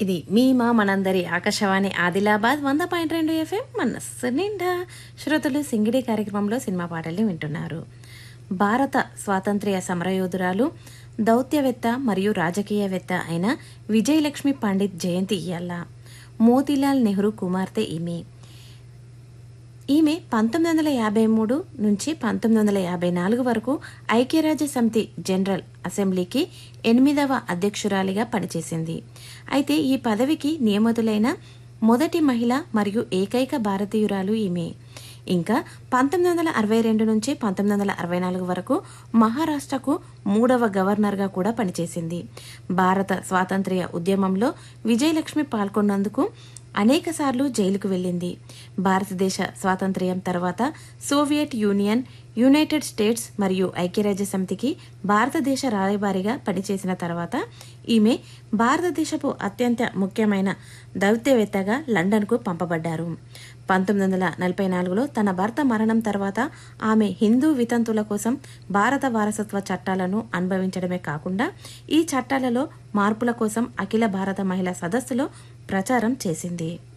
ఇది మీ మా మనందరి ఆకాశవాణి ఆదిలాబాద్ వంద పాయింట్ రెండు ఎఫ్ఎం మనస్సు నిండా శ్రోతలు సింగిడి కార్యక్రమంలో సినిమా పాటల్ని వింటున్నారు భారత స్వాతంత్ర్య సమరయోధురాలు దౌత్యవేత్త మరియు రాజకీయవేత్త అయిన విజయలక్ష్మి పండిత్ జయంతి ఇయ్యాల మోతీలాల్ నెహ్రూ కుమార్తె ఈమె ఈమె పంతొమ్మిది వందల యాభై మూడు నుంచి పంతొమ్మిది వందల యాభై నాలుగు వరకు ఐక్యరాజ్య సమితి జనరల్ అసెంబ్లీకి ఎనిమిదవ అధ్యక్షురాలిగా పనిచేసింది అయితే ఈ పదవికి నియమితులైన మొదటి మహిళ మరియు ఏకైక భారతీయురాలు ఈమె ఇంకా పంతొమ్మిది వందల అరవై రెండు నుంచి పంతొమ్మిది వందల అరవై నాలుగు వరకు మహారాష్ట్రకు మూడవ గవర్నర్గా కూడా పనిచేసింది భారత స్వాతంత్ర్య ఉద్యమంలో విజయలక్ష్మి పాల్గొన్నందుకు అనేకసార్లు జైలుకు వెళ్ళింది భారతదేశ స్వాతంత్ర్యం తర్వాత సోవియట్ యూనియన్ యునైటెడ్ స్టేట్స్ మరియు ఐక్యరాజ్య సమితికి భారతదేశ రాయబారిగా పనిచేసిన తర్వాత ఈమె భారతదేశపు అత్యంత ముఖ్యమైన దౌత్యవేత్తగా లండన్కు పంపబడ్డారు పంతొమ్మిది వందల నలభై నాలుగులో తన భర్త మరణం తర్వాత ఆమె హిందూ వితంతుల కోసం భారత వారసత్వ చట్టాలను అనుభవించడమే కాకుండా ఈ చట్టాలలో మార్పుల కోసం అఖిల భారత మహిళా సదస్సులో ప్రచారం చేసింది